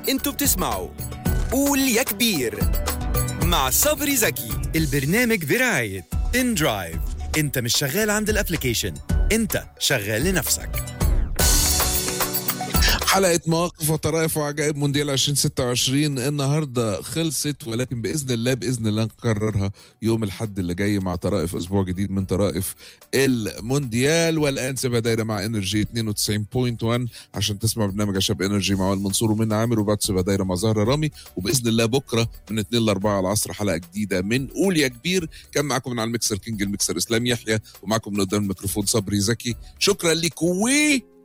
انتوا بتسمعوا قول يا كبير مع صبري زكي البرنامج برعاية ان درايف انت مش شغال عند الابليكيشن انت شغال لنفسك حلقة مواقف وطرائف وعجائب مونديال 2026 النهاردة خلصت ولكن بإذن الله بإذن الله نكررها يوم الحد اللي جاي مع طرائف أسبوع جديد من طرائف المونديال والآن سيبها دايرة مع انرجي 92.1 عشان تسمع برنامج شاب انرجي مع وائل منصور ومنى عامر وبعد سيبها دايرة مع زهرة رامي وبإذن الله بكرة من 2 ل 4 العصر حلقة جديدة من قول يا كبير كان معاكم من على المكسر كينج المكسر إسلام يحيى ومعاكم من قدام الميكروفون صبري زكي شكرا لكم